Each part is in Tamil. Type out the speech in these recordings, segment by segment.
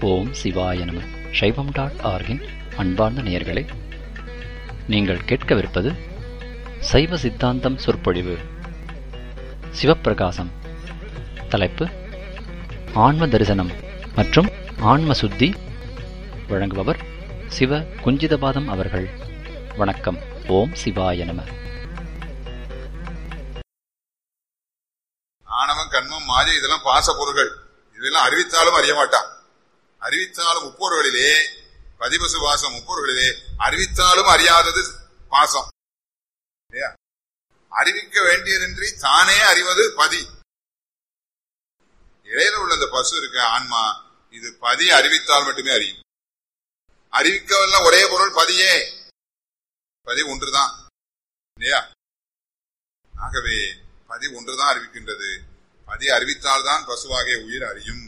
ஓம் சிவாய நம சைவம் டாட் ஆர்கின் அன்பார்ந்த நேயர்களே நீங்கள் கேட்கவிருப்பது சைவ சித்தாந்தம் சொற்பொழிவு சிவப்பிரகாசம் தலைப்பு ஆன்ம தரிசனம் மற்றும் ஆன்ம சுத்தி வழங்குபவர் சிவ குஞ்சிதபாதம் அவர்கள் வணக்கம் ஓம் சிவாய நம ஆணவம் கண்மம் மாயை இதெல்லாம் பாச பொருள்கள் இதெல்லாம் அறிவித்தாலும் அறிய மாட்டான் அறிவித்தாலும் முப்பொருள்களிலே பதிபசு வாசம் முப்பொருள்களிலே அறிவித்தாலும் அறியாதது பாசம் இல்லையா அறிவிக்க வேண்டியதின்றி தானே அறிவது பதி இடையில உள்ள அந்த பசு இருக்க ஆன்மா இது பதி அறிவித்தால் மட்டுமே அறியும் அறிவிக்கவெல்லாம் ஒரே பொருள் பதியே பதி ஒன்றுதான் இல்லையா ஆகவே பதி ஒன்றுதான் அறிவிக்கின்றது பதி அறிவித்தால்தான் பசுவாகிய உயிர் அறியும்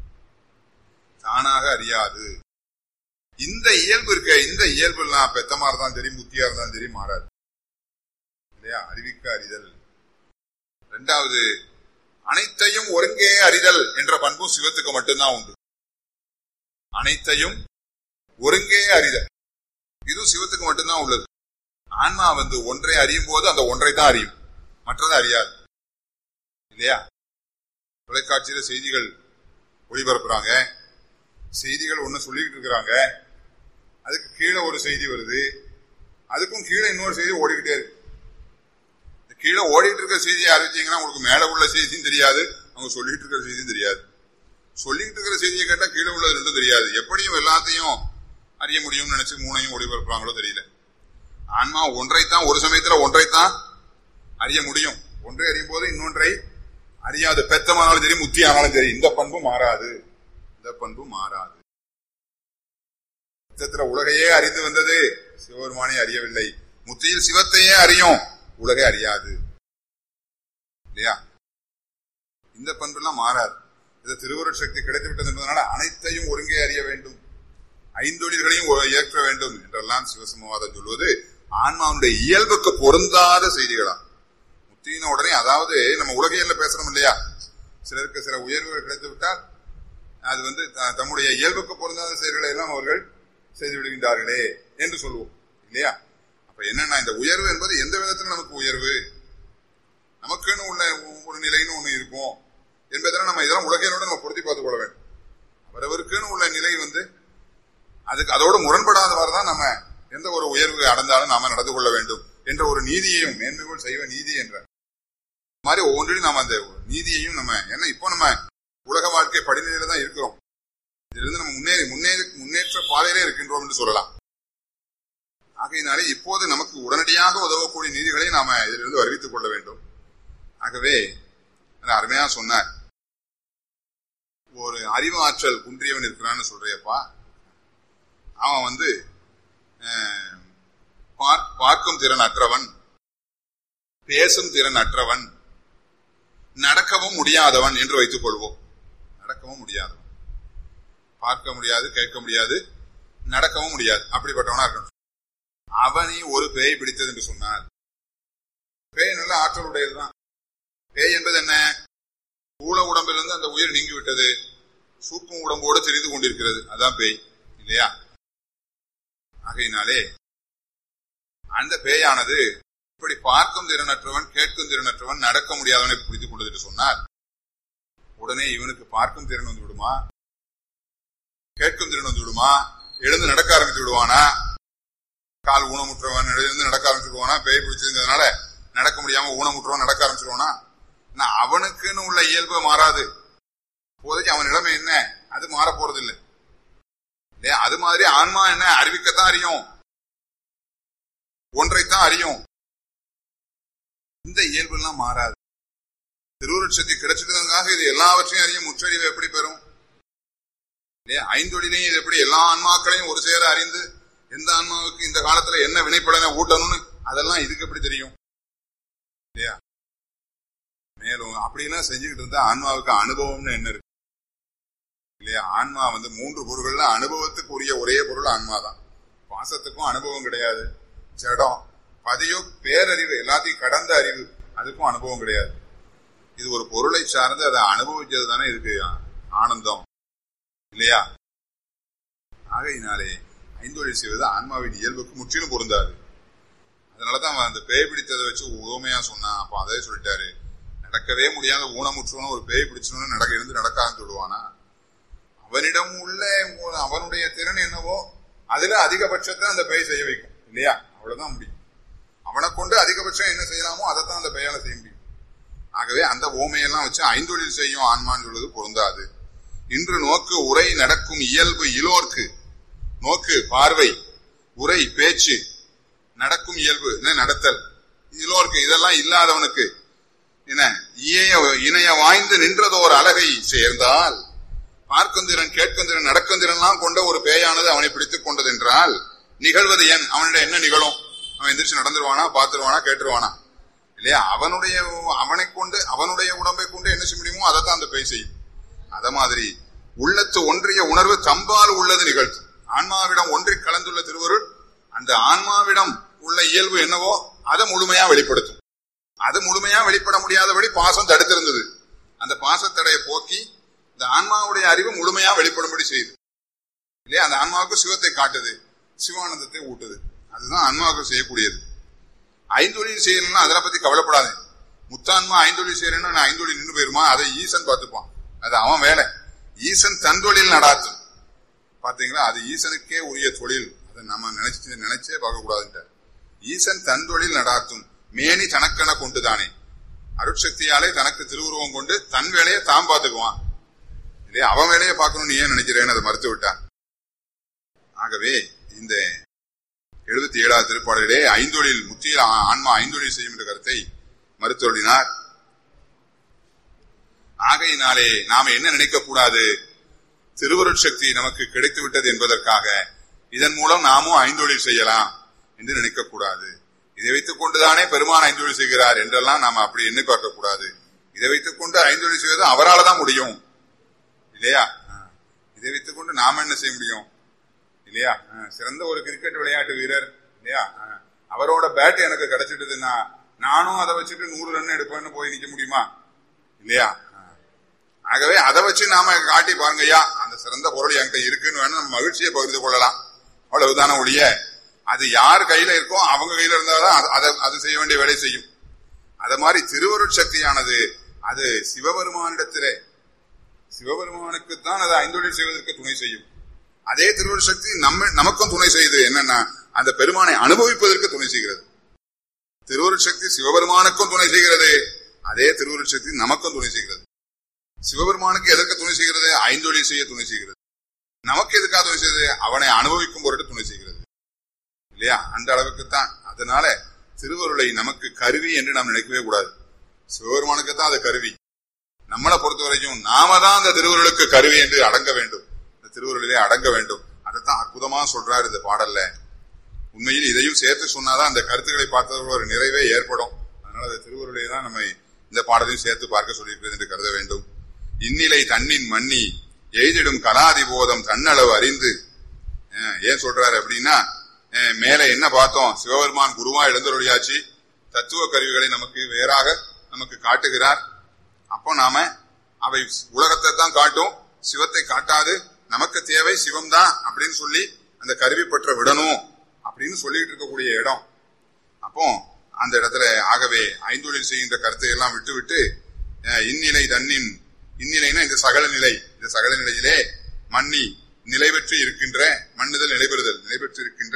தானாக அறியாது இந்த இயல்பு இருக்க இந்த இயல்பு எல்லாம் பெத்தமா இருந்தாலும் சரி முத்தியா இருந்தாலும் சரி மாறாது இல்லையா அறிவிக்க அறிதல் ரெண்டாவது அனைத்தையும் ஒருங்கே அறிதல் என்ற பண்பும் சிவத்துக்கு மட்டும்தான் உண்டு அனைத்தையும் ஒருங்கே அறிதல் இதுவும் சிவத்துக்கு மட்டும்தான் உள்ளது ஆன்மா வந்து ஒன்றை அறியும் போது அந்த ஒன்றை தான் அறியும் மற்றதை அறியாது இல்லையா தொலைக்காட்சியில செய்திகள் ஒளிபரப்புறாங்க செய்திகள் ஒண்ணு சொல்லிக்கிட்டு இருக்கிறாங்க அதுக்கு கீழே ஒரு செய்தி வருது அதுக்கும் கீழே இன்னொரு செய்தி ஓடிக்கிட்டே இருக்கு இந்த கீழே ஓடிட்டு இருக்கிற செய்தியை அறிவிச்சீங்கன்னா உங்களுக்கு மேல உள்ள செய்தியும் தெரியாது அவங்க சொல்லிட்டு இருக்கிற செய்தியும் தெரியாது சொல்லிட்டு இருக்கிற செய்தியை கேட்டா கீழே உள்ளது ரெண்டும் தெரியாது எப்படியும் எல்லாத்தையும் அறிய முடியும்னு நினைச்சு மூணையும் ஒளிபரப்புறாங்களோ தெரியல ஆன்மா ஒன்றைத்தான் ஒரு சமயத்துல ஒன்றைத்தான் அறிய முடியும் ஒன்றை அறியும் போது இன்னொன்றை அறியாது பெத்தமானாலும் சரி முத்தி ஆனாலும் சரி இந்த பண்பு மாறாது இந்த பண்பு மாறாது பெத்தத்துல உலகையே அறிந்து வந்தது சிவபெருமானை அறியவில்லை முத்தியில் சிவத்தையே அறியும் உலகை அறியாது இல்லையா இந்த பண்பெல்லாம் மாறாது இது திருவுருட் சக்தி கிடைத்து விட்டது என்பதனால அனைத்தையும் ஒருங்கே அறிய வேண்டும் ஐந்தொழில்களையும் ஏற்க வேண்டும் என்றெல்லாம் சிவசமவாதம் சொல்வது ஆன்மாவுடைய இயல்புக்கு பொருந்தாத செய்திகளா முத்தின உடனே அதாவது நம்ம உலகையில பேசுறோம் இல்லையா சிலருக்கு சில உயர்வுகள் கிடைத்து விட்டால் அது வந்து தம்முடைய இயல்புக்கு பொருந்தாத செயல்களை எல்லாம் அவர்கள் செய்து விடுகின்றார்களே என்று சொல்லுவோம் இல்லையா அப்ப என்னன்னா இந்த உயர்வு என்பது எந்த விதத்துல நமக்கு உயர்வு நமக்குன்னு உள்ள ஒரு நிலைன்னு ஒண்ணு இருக்கும் என்பதெல்லாம் நம்ம இதெல்லாம் உலகையோட நம்ம பொருத்தி பார்த்துக் கொள்ள வேண்டும் அவரவருக்குன்னு உள்ள நிலை வந்து அதுக்கு அதோடு முரண்படாதவாறு தான் நம்ம எந்த ஒரு உயர்வு அடைந்தாலும் நாம நடந்து கொள்ள வேண்டும் என்ற ஒரு நீதியையும் மேன்மைகள் செய்வ நீதி என்ற மாதிரி ஒவ்வொன்றிலும் நாம அந்த நீதியையும் நம்ம ஏன்னா இப்போ நம்ம உலக வாழ்க்கை படிநிலையில தான் இருக்கிறோம் இதிலிருந்து நம்ம முன்னேறி முன்னேறி முன்னேற்ற பாதையிலே இருக்கின்றோம் என்று சொல்லலாம் ஆகையினாலே இப்போது நமக்கு உடனடியாக உதவக்கூடிய நீதிகளை நாம இதிலிருந்து அறிவித்துக் கொள்ள வேண்டும் ஆகவே அருமையா சொன்னார் ஒரு அறிவு ஆற்றல் குன்றியவன் இருக்கிறான்னு சொல்றியப்பா அவன் வந்து பார்க்கும் திறன் அற்றவன் பேசும் திறன் அற்றவன் நடக்கவும் முடியாதவன் என்று வைத்துக் கொள்வோம் நடக்கவும் முடியாதவன் பார்க்க முடியாது கேட்க முடியாது நடக்கவும் முடியாது அப்படிப்பட்டவனா இருக்கணும் அவனை ஒரு பேய் பிடித்தது என்று சொன்னார் பேய் நல்ல ஆற்றலுடையதுதான் பேய் என்பது என்ன ஊழ உடம்பிலிருந்து அந்த உயிர் நீங்கி விட்டது சூக்கும் உடம்போடு தெரிந்து கொண்டிருக்கிறது அதான் பேய் இல்லையா ஆகையினாலே அந்த பேயானது இப்படி பார்க்கும் திறனற்றவன் கேட்கும் திறனற்றவன் நடக்க முடியாதவனை புரிந்து கொண்டது சொன்னார் உடனே இவனுக்கு பார்க்கும் திறன் வந்து விடுமா கேட்கும் திறன் வந்து விடுமா எழுந்து நடக்க ஆரம்பித்து விடுவானா கால் ஊனமுற்றவன் எழுந்து நடக்க ஆரம்பிச்சுடுவானா பேய் பிடிச்சிருந்ததுனால நடக்க முடியாம ஊனமுற்றவன் நடக்க ஆரம்பிச்சிருவானா அவனுக்குன்னு உள்ள இயல்பு மாறாது இப்போதைக்கு அவன் நிலைமை என்ன அது மாற போறது இல்லை இல்லையா அது மாதிரி ஆன்மா என்ன அறிவிக்கத்தான் அறியும் ஒன்றைத்தான் அறியும் இந்த இயல்பு எல்லாம் மாறாது திருவுருட்சத்தை கிடைச்சிட்டதுக்காக இது எல்லாவற்றையும் அறியும் முற்றறிவு எப்படி பெறும் இல்லையா ஐந்தொழிலையும் இது எப்படி எல்லா ஆன்மாக்களையும் ஒரு சேர அறிந்து எந்த ஆன்மாவுக்கு இந்த காலத்துல என்ன வினைப்படனை ஊட்டணும்னு அதெல்லாம் இதுக்கு எப்படி தெரியும் இல்லையா மேலும் அப்படிலாம் செஞ்சுக்கிட்டு இருந்தா ஆன்மாவுக்கு அனுபவம்னு என்ன இருக்கு இல்லையா ஆன்மா வந்து மூன்று பொருள்கள்ல அனுபவத்துக்கு உரிய ஒரே பொருள் ஆன்மா தான் பாசத்துக்கும் அனுபவம் கிடையாது ஜடம் பதியோ பேரறிவு எல்லாத்தையும் கடந்த அறிவு அதுக்கும் அனுபவம் கிடையாது இது ஒரு பொருளை சார்ந்து அதை அனுபவிச்சது தானே இதுக்கு ஆனந்தம் இல்லையா ஆகையினாலே ஐந்தொழில் செய்வது ஆன்மாவின் இயல்புக்கு முற்றிலும் பொருந்தாது அதனாலதான் அவன் அந்த பேய் பிடித்ததை வச்சு உவமையா சொன்னான் அப்ப அதே சொல்லிட்டாரு நடக்கவே முடியாத ஊனமுற்றவனும் ஒரு பேய் பிடிச்சவனும் நடக்க இருந்து நடக்காதுன்னு சொல்லுவானா அவனிடம் உள்ள அவனுடைய திறன் என்னவோ அதுல அதிகபட்சத்தை அந்த பேய் செய்ய வைக்கும் இல்லையா அவ்வளவுதான் முடியும் அவனை கொண்டு அதிகபட்சம் என்ன செய்யலாமோ அதைத்தான் அந்த பெயால செய்ய முடியும் ஆகவே அந்த ஓமையெல்லாம் வச்சு ஐந்தொழில் செய்யும் ஆன்மான்னு சொல்றது பொருந்தாது இன்று நோக்கு உரை நடக்கும் இயல்பு இலோர்க்கு நோக்கு பார்வை உரை பேச்சு நடக்கும் இயல்பு என்ன நடத்தல் இலோர்க்கு இதெல்லாம் இல்லாதவனுக்கு என்ன இணைய இணைய வாய்ந்து நின்றதோர் அழகை சேர்ந்தால் பார்க்குந்திரன் கேட்குந்திரன் நடக்குந்திரன்லாம் கொண்ட ஒரு பேயானது அவனை பிடித்துக் கொண்டது என்றால் நிகழ்வது என் அவனிடம் என்ன நிகழும் அவன் எந்திரிச்சு நடந்துருவானா பார்த்துருவானா கேட்டுருவானா இல்லையா அவனுடைய அவனை கொண்டு அவனுடைய உடம்பை கொண்டு என்ன செய்ய முடியுமோ அதைத்தான் அந்த பேய் செய்யும் அத மாதிரி உள்ளத்து ஒன்றிய உணர்வு தம்பால் உள்ளது நிகழ்த்து ஆன்மாவிடம் ஒன்றி கலந்துள்ள திருவருள் அந்த ஆன்மாவிடம் உள்ள இயல்பு என்னவோ அதை முழுமையா வெளிப்படுத்தும் அது முழுமையா வெளிப்பட முடியாதபடி பாசம் தடுத்திருந்தது அந்த பாசத்தடையை போக்கி இந்த ஆன்மாவுடைய அறிவு முழுமையா வெளிப்படும்படி செய்யுது இல்லையா அந்த ஆன்மாவுக்கு சிவத்தை காட்டுது சிவானந்தத்தை ஊட்டுது அதுதான் ஆன்மாவுக்கு செய்யக்கூடியது ஐந்தொழில் செய்யணும்னா அதனை பத்தி கவலைப்படாது முத்தான்மா ஐந்தொழில் செய்யறேன்னா நான் ஐந்தொழில் நின்று போயிருமா அதை ஈசன் பார்த்துப்பான் அது அவன் வேலை ஈசன் தன் தொழில் நடாத்தும் பாத்தீங்களா அது ஈசனுக்கே உரிய தொழில் அதை நம்ம நினைச்சு நினைச்சே பார்க்க கூடாதுன்ட்டு ஈசன் தன் தொழில் நடாத்தும் மேனி தனக்கென கொண்டுதானே அருட்சக்தியாலே தனக்கு திருவுருவம் கொண்டு தன் வேலையை தான் பார்த்துக்குவான் இல்லையா அவன் வேலையை பார்க்கணும்னு ஏன் நினைக்கிறேன்னு அதை மறுத்து விட்டான் ஆகவே இந்த எழுபத்தி ஏழாவது திருப்பாடலிலே ஐந்தொழில் முத்தியில் ஆன்மா ஐந்தொழில் செய்யும் என்ற கருத்தை மறுத்தொழினார் ஆகையினாலே நாம என்ன நினைக்க கூடாது திருவருட் சக்தி நமக்கு கிடைத்து விட்டது என்பதற்காக இதன் மூலம் நாமும் ஐந்தொழில் செய்யலாம் என்று நினைக்க கூடாது இதை வைத்துக் கொண்டுதானே பெருமான் ஐந்தொழில் செய்கிறார் என்றெல்லாம் நாம அப்படி எண்ணி பார்க்க கூடாது இதை வைத்துக் கொண்டு ஐந்தொழில் செய்வது அவரால் தான் முடியும் இல்லையா இதை வைத்துக் கொண்டு நாம என்ன செய்ய முடியும் இல்லையா சிறந்த ஒரு கிரிக்கெட் விளையாட்டு வீரர் இல்லையா அவரோட பேட் எனக்கு கிடைச்சிட்டுதுன்னா நானும் அதை வச்சுட்டு நூறு ரன் எடுப்பேன்னு போய் நிக்க முடியுமா இல்லையா ஆகவே அதை வச்சு நாம காட்டி பாருங்கய்யா அந்த சிறந்த பொருள் என்கிட்ட இருக்குன்னு வேணும் நம்ம மகிழ்ச்சியை பகிர்ந்து கொள்ளலாம் அவ்வளவுதான ஒழிய அது யார் கையில இருக்கோ அவங்க கையில இருந்தாதான் அதை அது செய்ய வேண்டிய வேலை செய்யும் அத மாதிரி திருவருட் சக்தியானது அது சிவபெருமானிடத்திலே சிவபெருமானுக்கு தான் அது ஐந்தொழில் செய்வதற்கு துணை செய்யும் அதே திருவருள் சக்தி நம்ம நமக்கும் துணை செய்யுது என்னன்னா அந்த பெருமானை அனுபவிப்பதற்கு துணை செய்கிறது திருவருள் சக்தி சிவபெருமானுக்கும் துணை செய்கிறது அதே திருவருள் சக்தி நமக்கும் துணை செய்கிறது சிவபெருமானுக்கு எதற்கு துணை செய்கிறது ஐந்தொழில் செய்ய துணை செய்கிறது நமக்கு எதுக்காக துணை செய்கிறது அவனை அனுபவிக்கும் பொருட்டு துணை செய்கிறது இல்லையா அந்த அளவுக்கு தான் அதனால திருவருளை நமக்கு கருவி என்று நாம் நினைக்கவே கூடாது சிவபெருமானுக்கு தான் அது கருவி நம்மளை பொறுத்த வரைக்கும் நாம தான் அந்த திருவருளுக்கு கருவி என்று அடங்க வேண்டும் இந்த திருவருளிலே அடங்க வேண்டும் அதைத்தான் அற்புதமா சொல்றாரு இந்த பாடல்ல உண்மையில் இதையும் சேர்த்து சொன்னாதான் அந்த கருத்துக்களை பார்த்ததோட ஒரு நிறைவே ஏற்படும் அதனால அந்த திருவருளை தான் நம்ம இந்த பாடலையும் சேர்த்து பார்க்க சொல்லியிருக்கிறது என்று கருத வேண்டும் இந்நிலை தன்னின் மண்ணி எய்திடும் கலாதிபோதம் தன்னளவு அறிந்து ஏன் சொல்றாரு அப்படின்னா மேல என்ன பார்த்தோம் சிவபெருமான் குருவா எழுந்தருளியாச்சு தத்துவ கருவிகளை நமக்கு வேறாக நமக்கு காட்டுகிறார் அப்போ நாம அவை உலகத்தை தான் காட்டும் சிவத்தை காட்டாது நமக்கு தேவை சிவம் தான் அப்படின்னு சொல்லி அந்த கருவி பற்ற விடணும் அப்படின்னு சொல்லிட்டு இருக்கக்கூடிய இடம் அப்போ அந்த இடத்துல ஆகவே ஐந்தொழில் செய்கின்ற கருத்தை எல்லாம் விட்டு விட்டு இந்நிலை தன்னின் இந்நிலைனா இந்த சகல நிலை இந்த சகல நிலையிலே மண்ணி நிலை பெற்று இருக்கின்ற மண்ணுதல் நிலைபெறுதல் நிலை பெற்று இருக்கின்ற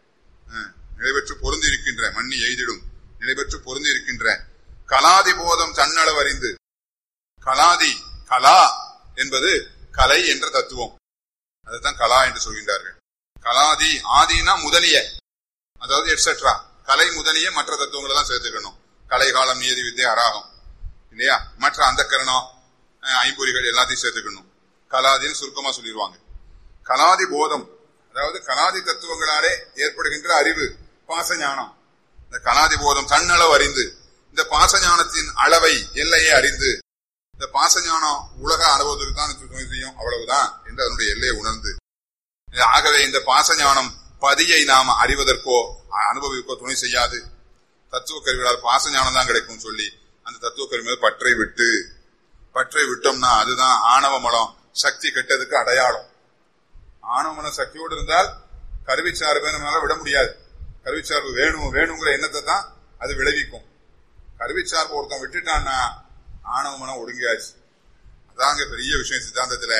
நிலை பெற்று பொருந்தி இருக்கின்ற மண்ணி எய்திடும் நிலை பெற்று பொருந்தி இருக்கின்ற கலாதி போதம் தன்னளவு அறிந்து கலாதி கலா என்பது கலை என்ற தத்துவம் அதுதான் கலா என்று சொல்கின்றார்கள் கலாதி ஆதினா முதலிய அதாவது எட்ஸெட்ரா கலை முதலிய மற்ற தத்துவங்களை தான் சேர்த்துக்கணும் கலை காலம் நியதி வித்தை அராகம் இல்லையா மற்ற அந்த கரணம் ஐம்பொறிகள் எல்லாத்தையும் சேர்த்துக்கணும் கலாதின்னு சுருக்கமா சொல்லிடுவாங்க கலாதி போதம் அதாவது கலாதி தத்துவங்களாலே ஏற்படுகின்ற அறிவு பாச ஞானம் இந்த கலாதி போதம் தன்னளவு அறிந்து இந்த பாச ஞானத்தின் அளவை எல்லையை அறிந்து இந்த பாச ஞானம் உலக அனுபவத்துக்கு தான் துணை செய்யும் அவ்வளவுதான் என்று அதனுடைய எல்லையை உணர்ந்து ஆகவே இந்த பாச ஞானம் பதியை நாம் அறிவதற்கோ அனுபவிக்கோ துணை செய்யாது தத்துவ கருவிகளால் பாச ஞானம் தான் கிடைக்கும் சொல்லி அந்த தத்துவ கருவி மீது பற்றை விட்டு பற்றை விட்டோம்னா அதுதான் ஆணவ மலம் சக்தி கெட்டதுக்கு அடையாளம் ஆணவ மன சக்தியோடு இருந்தால் கருவிச்சார்பை நம்மளால விட முடியாது கருவிச்சார்பு வேணும் வேணுங்கிற எண்ணத்தை தான் அது விளைவிக்கும் கருவிச்சார்பு ஒருத்தன் விட்டுட்டான்னா ஆணவ மனம் ஒடுங்கியாச்சு அதாங்க பெரிய விஷயம் சித்தாந்தத்துல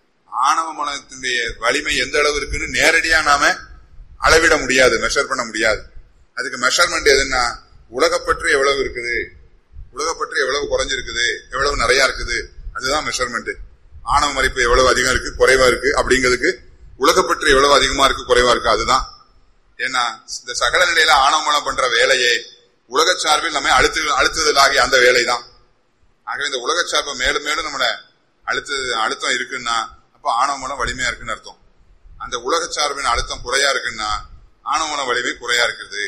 ஆணவ மனத்தினுடைய வலிமை எந்த அளவு இருக்குன்னு நேரடியா நாம அளவிட முடியாது மெஷர் பண்ண முடியாது அதுக்கு மெஷர்மெண்ட் எதுன்னா உலகப்பற்று எவ்வளவு இருக்குது உலகப்பற்று எவ்வளவு குறைஞ்சிருக்குது எவ்வளவு நிறைய இருக்குது அதுதான் மெஷர்மெண்ட் ஆணவ மதிப்பு எவ்வளவு அதிகம் இருக்கு குறைவா இருக்கு அப்படிங்கிறதுக்கு உலகப்பற்று எவ்வளவு அதிகமா இருக்கு குறைவா இருக்கு அதுதான் ஏன்னா இந்த சகல நிலையில ஆணவமனம் பண்ற வேலையே உலக சார்பில் நம்மை அழுத்து அழுத்துதலாகிய அந்த வேலை தான் ஆகவே இந்த உலக சார்பை மேலும் மேலும் நம்மள அழுத்து அழுத்தம் இருக்குன்னா அப்ப ஆணவமனம் வலிமையா இருக்குன்னு அர்த்தம் அந்த உலக சார்பின் அழுத்தம் குறையா இருக்குன்னா ஆணவமன வலிமை குறையா இருக்குது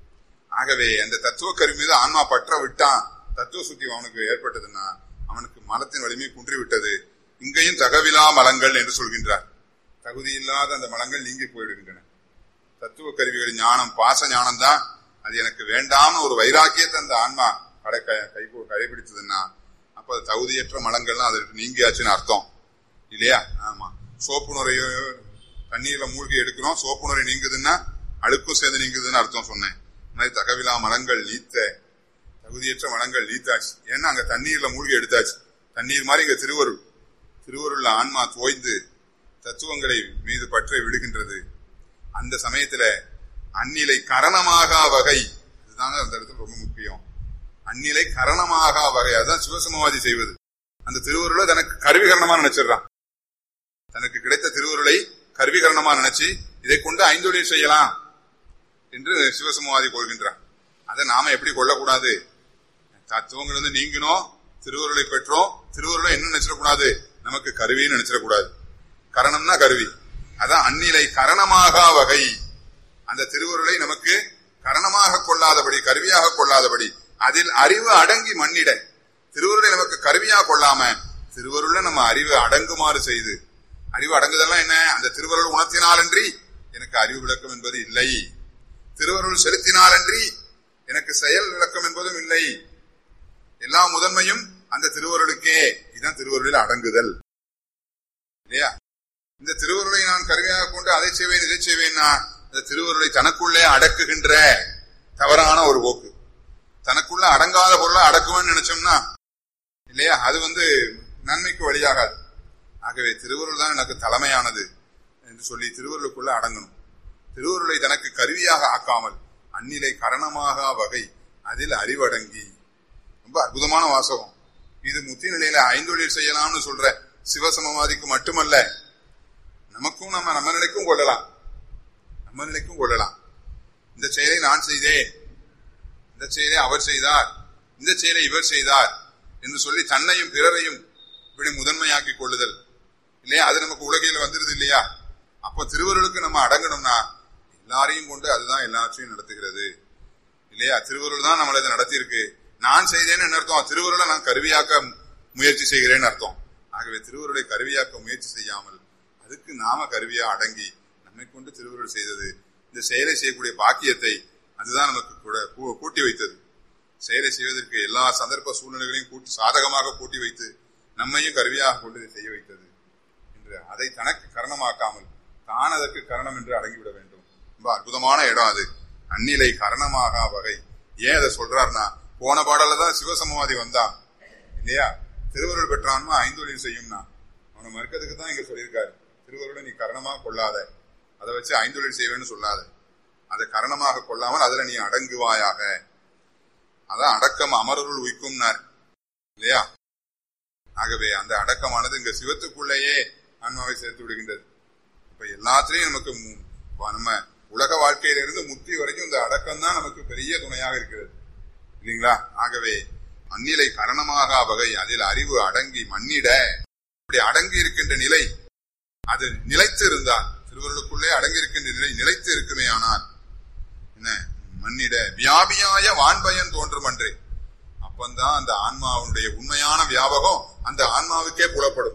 ஆகவே அந்த தத்துவ கருவி மீது ஆன்மா பற்ற விட்டான் தத்துவ சுத்தி அவனுக்கு ஏற்பட்டதுன்னா அவனுக்கு மலத்தின் வலிமை குன்றி விட்டது இங்கேயும் தகவிலா மலங்கள் என்று சொல்கின்றார் தகுதி இல்லாத அந்த மலங்கள் நீங்கி போயிடுகின்றன தத்துவ கருவிகளின் ஞானம் பாச ஞானம் தான் அது எனக்கு வேண்டாம்னு ஒரு வைராக்கியத்தை அந்த ஆன்மா கடை கை கடைபிடிச்சதுன்னா அப்ப அது தகுதியற்ற மலங்கள்லாம் அதற்கு நீங்கியாச்சுன்னு அர்த்தம் இல்லையா ஆமா சோப்பு நுரையோ தண்ணீர்ல மூழ்கி எடுக்கிறோம் சோப்பு நுரை நீங்குதுன்னா அழுக்கும் சேர்ந்து நீங்குதுன்னு அர்த்தம் சொன்னேன் இந்த மாதிரி தகவிலா மலங்கள் நீத்த தகுதியற்ற மலங்கள் நீத்தாச்சு ஏன்னா அங்க தண்ணீர்ல மூழ்கி எடுத்தாச்சு தண்ணீர் மாதிரி இங்க திருவருள் திருவருள்ல ஆன்மா தோய்ந்து தத்துவங்களை மீது பற்றை விடுகின்றது அந்த சமயத்துல அந்நிலை கரணமாக வகை இதுதாங்க அந்த இடத்துல ரொம்ப முக்கியம் அந்நிலை கரணமாக வகை அதுதான் சிவசமவாதி செய்வது அந்த திருவருளை தனக்கு கருவிகரணமா நினைச்சிடுறான் தனக்கு கிடைத்த திருவருளை கருவிகரணமா நினைச்சு இதை கொண்டு ஐந்தொழில் செய்யலாம் என்று சிவசமவாதி கொள்கின்றான் அதை நாம எப்படி கொள்ளக்கூடாது தத்துவங்கள் வந்து நீங்கினோம் திருவருளை பெற்றோம் திருவருளை என்ன நினைச்சிடக்கூடாது நமக்கு கருவின்னு நினைச்சிடக்கூடாது கரணம்னா கருவி அதான் அந்நிலை கரணமாக வகை அந்த திருவருளை நமக்கு கரணமாக கொள்ளாதபடி கருவியாக கொள்ளாதபடி அதில் அறிவு அடங்கி மண்ணிட திருவருளை நமக்கு கருவியாக கொள்ளாம திருவருளை நம்ம அறிவு அடங்குமாறு செய்து அறிவு அடங்குதெல்லாம் என்ன அந்த திருவருள் உணர்த்தினாலன்றி எனக்கு அறிவு விளக்கம் என்பது இல்லை திருவருள் செலுத்தினாலன்றி எனக்கு செயல் விளக்கம் என்பதும் இல்லை எல்லா முதன்மையும் அந்த திருவருளுக்கே இதுதான் திருவருளில் அடங்குதல் இல்லையா இந்த திருவருளை நான் கருவியாக கொண்டு அதை செய்வேன் இதை செய்வேன்னா இந்த திருவருளை தனக்குள்ளே அடக்குகின்ற தவறான ஒரு போக்கு தனக்குள்ள அடங்காத பொருளை அடக்குவேன்னு நினைச்சோம்னா இல்லையா அது வந்து நன்மைக்கு வழியாகாது ஆகவே திருவருள் தான் எனக்கு தலைமையானது என்று சொல்லி திருவருளுக்குள்ள அடங்கணும் திருவருளை தனக்கு கருவியாக ஆக்காமல் அந்நிலை கரணமாக வகை அதில் அறிவடங்கி ரொம்ப அற்புதமான வாசகம் இது முத்தி நிலையில ஐந்தொழில் செய்யலாம்னு சொல்ற சிவசமவாதிக்கு மட்டுமல்ல நமக்கும் நம்ம நம்ம நிலைக்கும் கொள்ளலாம் நம்ம நிலைக்கும் கொள்ளலாம் இந்த செயலை நான் செய்தேன் இந்த செயலை அவர் செய்தார் இந்த செயலை இவர் செய்தார் என்று சொல்லி தன்னையும் பிறரையும் இப்படி முதன்மையாக்கி கொள்ளுதல் இல்லையா அது நமக்கு உலகையில் வந்துருது இல்லையா அப்போ திருவருளுக்கு நம்ம அடங்கணும்னா எல்லாரையும் கொண்டு அதுதான் எல்லாத்தையும் நடத்துகிறது இல்லையா திருவருள் தான் நம்மளை இதை நடத்தியிருக்கு நான் செய்தேன்னு என்ன அர்த்தம் திருவருளை நான் கருவியாக்க முயற்சி செய்கிறேன்னு அர்த்தம் ஆகவே திருவருளை கருவியாக்க முயற்சி செய்யாமல் அதுக்கு நாம கருவியா அடங்கி நம்மை கொண்டு திருவருள் செய்தது இந்த செயலை செய்யக்கூடிய பாக்கியத்தை அதுதான் நமக்கு கூட கூட்டி வைத்தது செயலை செய்வதற்கு எல்லா சந்தர்ப்ப சூழ்நிலைகளையும் கூட்டி சாதகமாக கூட்டி வைத்து நம்மையும் கருவியாக கொண்டு செய்ய வைத்தது என்று அதை தனக்கு கரணமாக்காமல் தான் அதற்கு கரணம் என்று அடங்கிவிட வேண்டும் ரொம்ப அற்புதமான இடம் அது அந்நிலை கரணமாக வகை ஏன் அதை சொல்றாருன்னா போன பாடல தான் சிவசமவாதி வந்தான் இல்லையா திருவருள் பெற்றான்மா ஐந்தொழில் செய்யும்னா அவனை மறுக்கிறதுக்கு தான் இங்க சொல்லியிருக்காரு திருவருளை நீ கரணமாக கொள்ளாத அதை வச்சு ஐந்தொழில் செய்வேன்னு சொல்லாத அதை கரணமாக கொள்ளாமல் அதுல நீ அடங்குவாயாக அதான் அடக்கம் அமரருள் உய்க்கும்னார் இல்லையா ஆகவே அந்த அடக்கமானது இங்க சிவத்துக்குள்ளேயே ஆன்மாவை சேர்த்து விடுகின்றது இப்ப எல்லாத்திலையும் நமக்கு நம்ம உலக வாழ்க்கையிலிருந்து முத்தி வரைக்கும் இந்த அடக்கம் தான் நமக்கு பெரிய துணையாக இருக்கிறது இல்லைங்களா ஆகவே அந்நிலை கரணமாக வகை அதில் அறிவு அடங்கி மண்ணிட இப்படி அடங்கி இருக்கின்ற நிலை அது நிலைத்து இருந்தால் திருவருளுக்குள்ளே அடங்கி இருக்கின்ற நிலை நிலைத்து இருக்குமே ஆனால் என்ன மண்ணிட வியாபியாய வான்பயன் தோன்றும் அன்றே அப்பந்தான் அந்த ஆன்மாவுடைய உண்மையான வியாபகம் அந்த ஆன்மாவுக்கே புலப்படும்